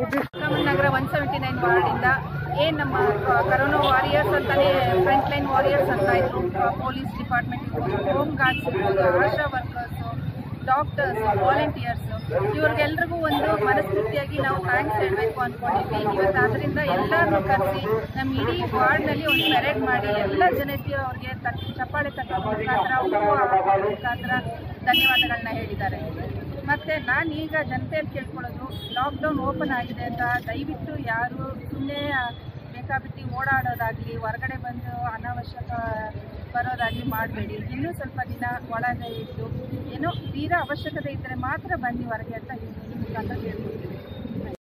ನಗರ one seventy nine ವಾರ್ಡಿಂದ ಏನು ನಮ್ಮ ಕರೋನಾ ವಾರಿಯರ್ಸ್ ಅಂತಾನೆ ಫ್ರಂಟ್ ಲೈನ್ ವಾರಿಯರ್ಸ್ ಅಂತ ಇದ್ರು ಪೊಲೀಸ್ ಡಿಪಾರ್ಟ್ಮೆಂಟ್ ಇರ್ಬೋದು ಹೋಮ್ ಗಾರ್ಡ್ಸ್ ಇರ್ಬೋದು ಆಶಾ ವರ್ಕರ್ಸು ಡಾಕ್ಟರ್ಸ್ ವಾಲಂಟಿಯರ್ಸ್ ಇವ್ರಿಗೆಲ್ರಿಗೂ ಒಂದು ಮನಸ್ಫೂರ್ತಿಯಾಗಿ ನಾವು ಥ್ಯಾಂಕ್ಸ್ ಹೇಳಬೇಕು ಅಂದ್ಕೊಂಡಿದ್ವಿ ಇವತ್ತು ಅದರಿಂದ ಎಲ್ಲರನ್ನೂ ಕರೆಸಿ ನಮ್ಮ ಇಡೀ ವಾರ್ಡ್ನಲ್ಲಿ ಒಂದು ಪೆರೇಡ್ ಮಾಡಿ ಎಲ್ಲ ಜನತೆಯು ಅವ್ರಿಗೆ ತಟ್ಟಿ ಚಪ್ಪಾಳೆ ತಟ್ಟೋ ಮುಖಾಂತರ ಹೂವು ಹಾಕೋ ಮುಖಾಂತರ ಧನ್ಯವಾದಗಳನ್ನ ಹೇಳಿದ್ದಾರೆ ಮತ್ತು ನಾನು ಈಗ ಜನತೆಯಲ್ಲಿ ಕೇಳ್ಕೊಳ್ಳೋದು ಲಾಕ್ಡೌನ್ ಓಪನ್ ಆಗಿದೆ ಅಂತ ದಯವಿಟ್ಟು ಯಾರು ಸುಮ್ಮನೆ ಬೇಕಾಬಿಟ್ಟು ಓಡಾಡೋದಾಗಲಿ ಹೊರಗಡೆ ಬಂದು ಅನಾವಶ್ಯಕ ಬರೋದಾಗಲಿ ಮಾಡಬೇಡಿ ಇನ್ನೂ ಸ್ವಲ್ಪ ದಿನ ಒಳಗೆ ಇದ್ದು ಏನೋ ತೀರಾ ಅವಶ್ಯಕತೆ ಇದ್ದರೆ ಮಾತ್ರ ಬನ್ನಿ ಹೊರಗೆ ಅಂತ ಈ ಮುಖಾಂತರ ಕೇಳ್ಕೊಳ್ತೀನಿ